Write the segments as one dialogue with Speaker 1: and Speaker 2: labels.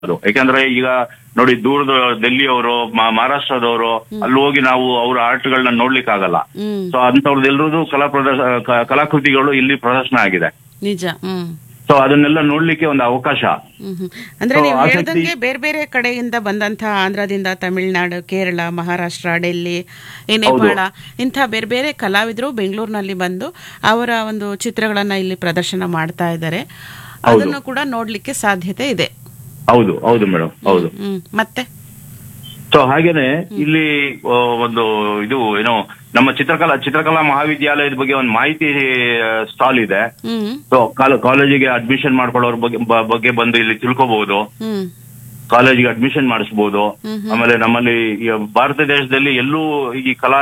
Speaker 1: ಅದು ಯಾಕಂದ್ರೆ ಈಗ ನೋಡಿ ದೂರದ ಡೆಲ್ಲಿಯವರು ಮಹಾರಾಷ್ಟ್ರದವರು ಅಲ್ಲಿ ಹೋಗಿ ನಾವು ಅವ್ರ ಆರ್ಟ್ಗಳನ್ನ ನೋಡ್ಲಿಕ್ಕೆ ಆಗಲ್ಲ
Speaker 2: ಹ್ಮ್
Speaker 1: ಸೊ ಅಂತವ್ರದ್ದೆಲ್ಲರದು ಕಲಾ ಪ್ರದರ್ಶ ಕ- ಕಲಾಕೃತಿಗಳು ಇಲ್ಲಿ ಪ್ರದರ್ಶನ ಆಗಿದೆ
Speaker 2: ನಿಜ ಹ್ಮ್
Speaker 1: ಸೊ ಅದನ್ನೆಲ್ಲ ನೋಡ್ಲಿಕ್ಕೆ ಒಂದು ಅವಕಾಶ
Speaker 2: ಹ್ಮ್ ಹ್ಮ್. ಅಂದ್ರೆ
Speaker 1: So,
Speaker 2: ನೀವು
Speaker 1: ಆಸಕ್ತಿ-
Speaker 2: ಹೇಳ್ದಂಗೆ ಬೇರೆ ಬೇರೆ ಕಡೆಯಿಂದ ಬಂದಂತಹ ಆಂಧ್ರದಿಂದ ತಮಿಳುನಾಡು ಕೇರಳ ಮಹಾರಾಷ್ಟ್ರ ಡೆಲ್ಲಿ ಈ ನೇಪಾಳ ಇಂಥ ಬೇರೆ ಬೇರೆ ಕಲಾವಿದರು ಬೆಂಗಳೂರಿನಲ್ಲಿ ಬಂದು ಅವರ ಒಂದು ಚಿತ್ರಗಳನ್ನ ಇಲ್ಲಿ ಪ್ರದರ್ಶನ ಮಾಡ್ತಾ ಇದ್ದಾರೆ ಅದನ್ನು ಕೂಡ ನೋಡ್ಲಿಕ್ಕೆ ಸಾಧ್ಯತೆ ಇದೆ
Speaker 1: ಹೌದು ಹೌದು ಮೇಡಮ್ ಹೌದು
Speaker 2: ಹ್ಮ್ ಮತ್ತೆ
Speaker 1: ಸೊ ಹಾಗೇನೆ ಇಲ್ಲಿ ಆ, ಒಂದು ಇದು ಏನೋ ನಮ್ಮ ಚಿತ್ರಕಲಾ ಚಿತ್ರಕಲಾ ಮಹಾವಿದ್ಯಾಲಯದ ಬಗ್ಗೆ ಒಂದು ಮಾಹಿತಿ ಸ್ಟಾಲ್ ಇದೆ
Speaker 2: ಹ್ಮ್
Speaker 1: ಸೊ ಕಾಲೇಜಿಗೆ ಅಡ್ಮಿಷನ್ ಮಾಡ್ಕೊಳ್ಳೋರ್ ಬಗ್ಗೆ ಬ- ಬಗ್ಗೆ ಬಂದು ಇಲ್ಲಿ ತಿಳ್ಕೊಬಹುದು
Speaker 2: ಹ್ಮ್
Speaker 1: ಕಾಲೇಜಿಗೆ ಅಡ್ಮಿಷನ್ ಮಾಡಿಸಬಹುದು ಆಮೇಲೆ ನಮ್ಮಲ್ಲಿ ಈ ಭಾರತ ದೇಶದಲ್ಲಿ ಎಲ್ಲೂ ಈ ಕಲಾ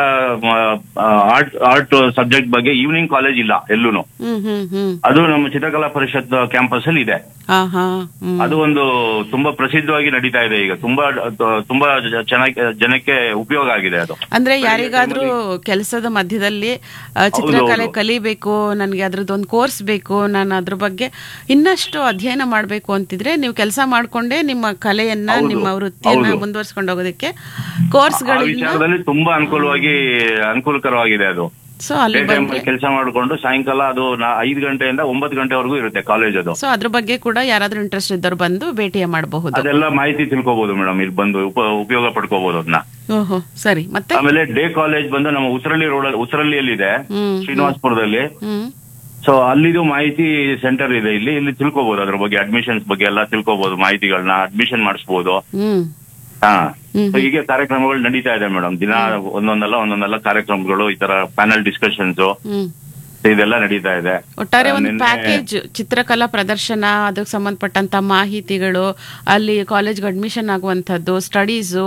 Speaker 1: ಆರ್ಟ್ ಆರ್ಟ್ ಸಬ್ಜೆಕ್ಟ್ ಬಗ್ಗೆ ಈವ್ನಿಂಗ್ ಕಾಲೇಜ್ ಇಲ್ಲ ಎಲ್ಲೂನು
Speaker 2: ಹ್ಮ್ ಹ್ಮ್ ಹ್ಮ್
Speaker 1: ಅದು ನಮ್ಮ ಚಿತ್ರಕಲಾ ಪರಿಷತ್ ಕ್ಯಾಂಪಸ್ ಅಲ್ಲಿ ಇದೆ
Speaker 2: ಹಾ ಹಾ ಹ್ಮ್
Speaker 1: ಅದು ಒಂದು ತುಂಬಾ ಪ್ರಸಿದ್ಧವಾಗಿ ನಡೀತಾ ಇದೆ ಈಗ ತುಂಬಾ ತುಂಬಾ ಜ- ಚೆನ್ನಾಗಿ ಜನಕ್ಕೆ ಉಪಯೋಗ ಆಗಿದೆ ಅದು
Speaker 2: ಅಂದ್ರೆ ಯಾರಿಗಾದ್ರೂ ಕೆಲಸದ ಮಧ್ಯದಲ್ಲಿ ಆ, ಚಿತ್ರಕಲೆ
Speaker 1: ಹೌದು.
Speaker 2: ಕಲಿಬೇಕು ನನಗೆ ಅದ್ರದ್ದು ಒಂದು ಕೋರ್ಸ್ ಬೇಕು ನಾನು ಅದ್ರ ಬಗ್ಗೆ ಇನ್ನಷ್ಟು ಅಧ್ಯಯನ ಮಾಡಬೇಕು ಅಂತಿದ್ರೆ ನೀವು ಕೆಲಸ ಮಾಡ್ಕೊಂಡೇ ನಿಮ್ಮ ಕಲೆಯನ್ನ
Speaker 1: ಹೌದು.
Speaker 2: ನಿಮ್ಮ ವೃತ್ತಿಯನ್ನ
Speaker 1: ಹೌದು.
Speaker 2: ಮುಂದುವರ್ಸ್ಕೊಂಡು ಹೋಗೋದಕ್ಕೆ
Speaker 1: ಆ
Speaker 2: ಕೋರ್ಸ್ಗಳಿಂದ
Speaker 1: ವಿಚಾರದಲ್ಲಿ ತುಂಬಾ ಅನುಕೂಲವಾಗಿ ಅನುಕೂಲಕರವಾಗಿದೆ ಅದು
Speaker 2: ಸೊ ಅಲ್ಲಿ ಬಂದ್ರೆ
Speaker 1: ಕೆಲಸ ಮಾಡಿಕೊಂಡು ಸಾಯಂಕಾಲ ಅದು ನಾ- ಐದು ಗಂಟೆಯಿಂದ ಒಂಬತ್ತು ಗಂಟೆವರೆಗೂ ಇರುತ್ತೆ ಕಾಲೇಜ್ ಅದು
Speaker 2: ಸೊ ಅದ್ರ ಬಗ್ಗೆ ಕೂಡ ಯಾರಾದ್ರೂ ಇಂಟ್ರೆಸ್ಟ್ ಇದ್ದವ್ರು ಬಂದು ಭೇಟಿಯ ಮಾಡಬಹುದು
Speaker 1: ಅದೆಲ್ಲ ಮಾಹಿತಿ ತಿಳ್ಕೊಬಹುದು ಮೇಡಮ್ ಇಲ್ಲಿ ಬಂದು ಉಪ- ಉಪಯೋಗ ಪಡ್ಕೋಬಹುದು ಅದನ್ನ
Speaker 2: ಓಹೋ ಸರಿ ಮತ್ತೆ
Speaker 1: ಆಮೇಲೆ ಡೇ ಕಾಲೇಜ್ ಬಂದು ನಮ್ಮ ಉತ್ತರಳ್ಳಿ ರೋಡ್ ಉತ್ತರಳ್ಳಿಯಲ್ಲಿ ಇದೆ
Speaker 2: ಹ್ಮ್
Speaker 1: ಶ್ರೀನಿವಾಸಪುರದಲ್ಲಿ
Speaker 2: ಹ್ಮ್
Speaker 1: ಸೊ ಅಲ್ಲಿದು ಮಾಹಿತಿ ಸೆಂಟರ್ ಇದೆ ಇಲ್ಲಿ ಇಲ್ಲಿ ತಿಳ್ಕೊಬಹುದು ಅದ್ರ ಬಗ್ಗೆ ಅಡ್ಮಿಷನ್ಸ್ ಬಗ್ಗೆ ಎಲ್ಲ ತಿಳ್ಕೊಬಹುದು ಮಾಹಿತಿಗಳನ್ನ ಅಡ್ಮಿಷನ್ ಮಾಡಿಸ್ಬೋದು
Speaker 2: ಹ್ಮ್
Speaker 1: ಹಾ
Speaker 2: ಹ್ಮ್.
Speaker 1: So ಹೀಗೆ ಕಾರ್ಯಕ್ರಮಗಳು ನಡೀತಾ ಇದೆ ಮೇಡಮ್ ದಿನ ಒಂದೊಂದಲ್ಲ ಒಂದೊಂದಲ್ಲ ಕಾರ್ಯಕ್ರಮಗಳು ಈ ತರ ಪ್ಯಾನಲ್ ಡಿಸ್ಕಷನ್ಸ್
Speaker 2: ಹ್ಮ್
Speaker 1: ಇದೆಲ್ಲ ನಡೀತಾ ಇದೆ
Speaker 2: ಒಟ್ಟಾರೆ
Speaker 1: ಆ,
Speaker 2: ಒಂದು
Speaker 1: ನಿನ್ನೆ-
Speaker 2: ಪ್ಯಾಕೇಜ್ ಚಿತ್ರಕಲಾ ಪ್ರದರ್ಶನ ಅದಕ್ಕೆ ಸಂಬಂಧಪಟ್ಟಂತ ಮಾಹಿತಿಗಳು ಅಲ್ಲಿ ಕಾಲೇಜ್ಗೆ ಅಡ್ಮಿಷನ್ ಆಗುವಂಥದ್ದು ಸ್ಟಡೀಸು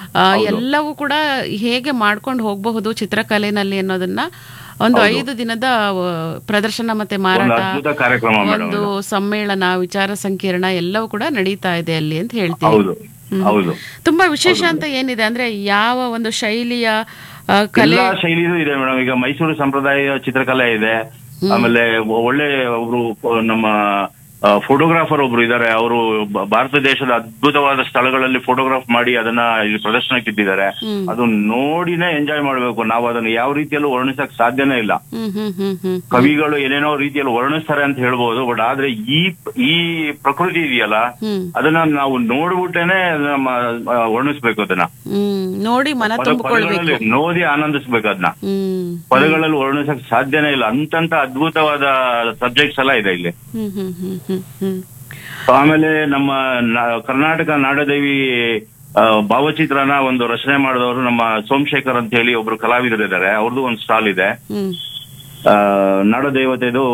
Speaker 2: ಎಲ್ಲವೂ ಕೂಡ ಹೇಗೆ ಮಾಡ್ಕೊಂಡು ಹೋಗಬಹುದು ಚಿತ್ರಕಲೆನಲ್ಲಿ ಅನ್ನೋದನ್ನ ಒಂದು ಐದು ದಿನದ ಆ, ಪ್ರದರ್ಶನ ಮತ್ತೆ
Speaker 1: ಒಂದು
Speaker 2: ಮಾರಾಟ
Speaker 1: ಅದ್ಭುತ ಕಾರ್ಯಕ್ರಮ ಮೇಡಮ್
Speaker 2: ಒಂದು ಸಮ್ಮೇಳನ ವಿಚಾರ ಸಂಕಿರಣ ಎಲ್ಲವೂ ಕೂಡ ನಡೀತಾ ಇದೆ ಅಲ್ಲಿ ಅಂತ ಹೇಳ್ತೀವಿ
Speaker 1: ಹೌದು ಹೌದು
Speaker 2: ತುಂಬಾ ವಿಶೇಷ ಅಂತ ಏನಿದೆ ಅಂದ್ರೆ ಯಾವ ಒಂದು ಶೈಲಿಯ ಆ, ಕಲೆ
Speaker 1: ಎಲ್ಲಾ ಶೈಲಿಯೂ ಇದೆ ಮೇಡಮ್ ಈಗ ಮೈಸೂರು ಸಂಪ್ರದಾಯ ಚಿತ್ರಕಲೆ ಇದೆ ಆಮೇಲೆ ಒಳ್ಳೆ ಒಬ್ರು ನಮ್ಮ ಫೋಟೋಗ್ರಾಫರ್ ಒಬ್ರು ಇದ್ದಾರೆ ಅವರು ಭಾರತ ದೇಶದ ಅದ್ಭುತವಾದ ಸ್ಥಳಗಳಲ್ಲಿ ಫೋಟೋಗ್ರಾಫ್ ಮಾಡಿ ಅದನ್ನ ಇಲ್ಲಿ ಪ್ರದರ್ಶನಕ್ಕೆ ಇಟ್ಟಿದ್ದಾರೆ
Speaker 2: ಹ್ಮ್.
Speaker 1: ಅದು ನೋಡಿನೇ ಎಂಜಾಯ್ ಮಾಡ್ಬೇಕು ನಾವು ಅದನ್ನ ಯಾವ ರೀತಿಯಲ್ಲೂ ವರ್ಣಿಸಕ್ ಸಾಧ್ಯನೇ ಇಲ್ಲ
Speaker 2: ಹ್ಮ್ ಹ್ಮ್ ಹ್ಮ್ ಹ್ಮ್
Speaker 1: ಕವಿಗಳು ಏನೇನೋ ರೀತಿಯಲ್ಲಿ ವರ್ಣಿಸ್ತಾರೆ ಅಂತ ಹೇಳ್ಬೋದು ಬಟ್ ಆದ್ರೆ ಈ ಈ ಪ್ರಕೃತಿ ಇದೆಯಲ್ಲ
Speaker 2: ಹ್ಮ್
Speaker 1: ಅದನ್ನ ನಾವು ನೋಡ್ಬಿಟ್ಟೇನೆ ಅದನ್ನ ಮ- ಆ, ವರ್ಣಿಸ್ಬೇಕು ಅದನ್ನ
Speaker 2: ಹ್ಮ್ ನೋಡಿ ಮನ
Speaker 1: ಪದ-
Speaker 2: ತುಂಬಿಕೊಳ್ಬೇಕು
Speaker 1: ಪದಗಳಲ್ಲಿ ನೋಡಿ ಆನಂದಿಸ್ಬೇಕು ಅದನ್ನ
Speaker 2: ಹ್ಮ್
Speaker 1: ಪದಗಳಲ್ಲಿ ವರ್ಣಿಸಕ್ ಸಾಧ್ಯನೇ ಇಲ್ಲ ಅಂತಂತ ಅದ್ಭುತವಾದ ಸಬ್ಜೆಕ್ಟ್ಸ್ ಎಲ್ಲ ಇದೆ ಇಲ್ಲಿ
Speaker 2: ಹ್ಮ್ ಹ್ಮ್ ಹ್ಮ್ ಹ್ಮ್ ಹ್ಮ್
Speaker 1: ಆಮೇಲೆ ನಮ್ಮ ನ- ಕರ್ನಾಟಕ ನಾಡದೇವಿ ಆ, ಭಾವಚಿತ್ರನ ಒಂದು ರಚನೆ ಮಾಡಿದವರು ನಮ್ಮ ಸೋಮಶೇಖರ್ ಅಂತ ಹೇಳಿ ಒಬ್ರು ಕಲಾವಿದರು ಇದ್ದಾರೆ ಅವ್ರದ್ದು ಒಂದು ಸ್ಟಾಲ್ ಇದೆ
Speaker 2: ಹ್ಮ್
Speaker 1: ಆ, ನಾಡದೇವತೆದು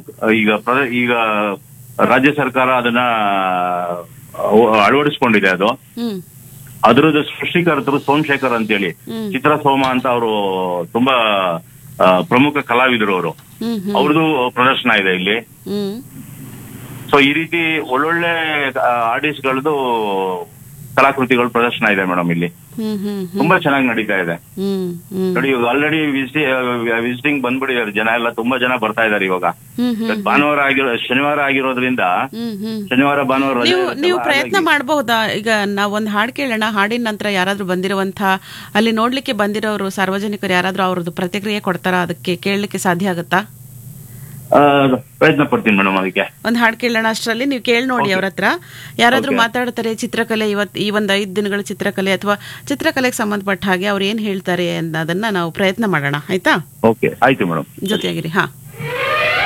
Speaker 1: ಈಗ ಪ್ರ- ಈಗ ರಾಜ್ಯ ಸರ್ಕಾರ ಅದನ್ನ ಅವ- ಅಳವಡಿಸ್ಕೊಂಡಿದೆ ಅದು
Speaker 2: ಹ್ಮ್
Speaker 1: ಅದ್ರದ್ದು ಸೃಷ್ಟಿಕರ್ತರು ಸೋಮಶೇಖರ್ ಅಂತೇಳಿ
Speaker 2: ಹ್ಮ್.
Speaker 1: ಚಿತ್ರ ಸೋಮ ಅಂತ ಅವರು ತುಂಬಾ ಆ, ಪ್ರಮುಖ ಕಲಾವಿದರು ಅವರು
Speaker 2: ಹ್ಮ್ ಹ್ಮ್
Speaker 1: ಅವ್ರದ್ದು ಪ್ರದರ್ಶನ ಇದೆ ಇಲ್ಲಿ
Speaker 2: ಹ್ಮ್
Speaker 1: ಸೊ ಈ ರೀತಿ ಒಳ್ಳೊಳ್ಳೆ ಆರ್ಟಿಸ್ಟ್ಗಳದ್ದು ಕಲಾಕೃತಿಗಳು ಪ್ರದರ್ಶನ ಇದೆ ಮೇಡಮ್ ಇಲ್ಲಿ
Speaker 2: ಹ್ಮ್ ಹ್ಮ್ ಹ್ಮ್
Speaker 1: ತುಂಬಾ ಚೆನ್ನಾಗಿ ನಡೀತಾ ಇದೆ
Speaker 2: ಹ್ಮ್ ಹ್ಮ್
Speaker 1: ನೋಡಿ ಇವಾಗ ಆಲ್ರೆಡಿ ವಿಸಿಟಿಂಗ್ ಬಂದ್ಬಿಟ್ಟಿದ್ದಾರೆ ಜನ ಎಲ್ಲ ತುಂಬಾ ಜನ ಬರ್ತಾ ಇದಾರೆ ಇವಾಗ
Speaker 2: ಹ್ಮ್ ಹ್ಮ್
Speaker 1: ಇವತ್ತು ಭಾನುವಾರ ಆಗಿರೋ ಶನಿವಾರ ಆಗಿರೋದ್ರಿಂದ
Speaker 2: ಹ್ಮ್ ಹ್ಮ್
Speaker 1: ಶನಿವಾರ ಭಾನುವಾರ ರಜೆ
Speaker 2: ನೀವು
Speaker 1: ಇರುತ್ತಲ್ಲ,
Speaker 2: ನೀವು ಪ್ರಯತ್ನ
Speaker 1: ಹಾಗಾಗಿ-
Speaker 2: ಮಾಡಬಹುದಾ ಈಗ ನಾವ್ ಒಂದ್ ಹಾಡ್ ಕೇಳೋಣ ಹಾಡಿನ ನಂತರ ಯಾರಾದ್ರೂ ಬಂದಿರುವಂತ ಅಲ್ಲಿ ನೋಡ್ಲಿಕ್ಕೆ ಬಂದಿರೋರು ಸಾರ್ವಜನಿಕರು ಯಾರಾದ್ರೂ ಅವ್ರದ್ದು ಪ್ರತಿಕ್ರಿಯೆ ಕೊಡ್ತಾರಾ ಅದಕ್ಕೆ ಕೇಳಲಿಕ್ಕೆ ಸಾಧ್ಯ ಆಗುತ್ತಾ
Speaker 1: ಆ, ಪ್ರಯತ್ನ ಪಡ್ತೀನಿ ಮೇಡಮ್ ಅದಕ್ಕೆ
Speaker 2: ಒಂದ್ ಹಾಡ್ ಕೇಳೋಣ ಅಷ್ಟರಲ್ಲಿ ನೀವು ಕೇಳಿ ನೋಡಿ ಅವ್ರ ಹತ್ರ ಯಾರಾದ್ರೂ ಮಾತಾಡ್ತಾರೆ ಚಿತ್ರಕಲೆ ಇವತ್ ಈ ಒಂದ್ ಐದ್ ದಿನಗಳ ಚಿತ್ರಕಲೆ ಅಥವಾ ಚಿತ್ರಕಲೆಗೆ ಸಂಬಂಧಪಟ್ಟ ಹಾಗೆ ಅವ್ರು ಏನ್ ಹೇಳ್ತಾರೆ ಅನ್ನೋದನ್ನ ನಾವು ಪ್ರಯತ್ನ ಮಾಡೋಣ ಆಯ್ತಾ
Speaker 1: ಓಕೆ ಆಯ್ತು ಮೇಡಮ್
Speaker 2: ಜೊತೆಯಾಗಿರಿ ಹಾ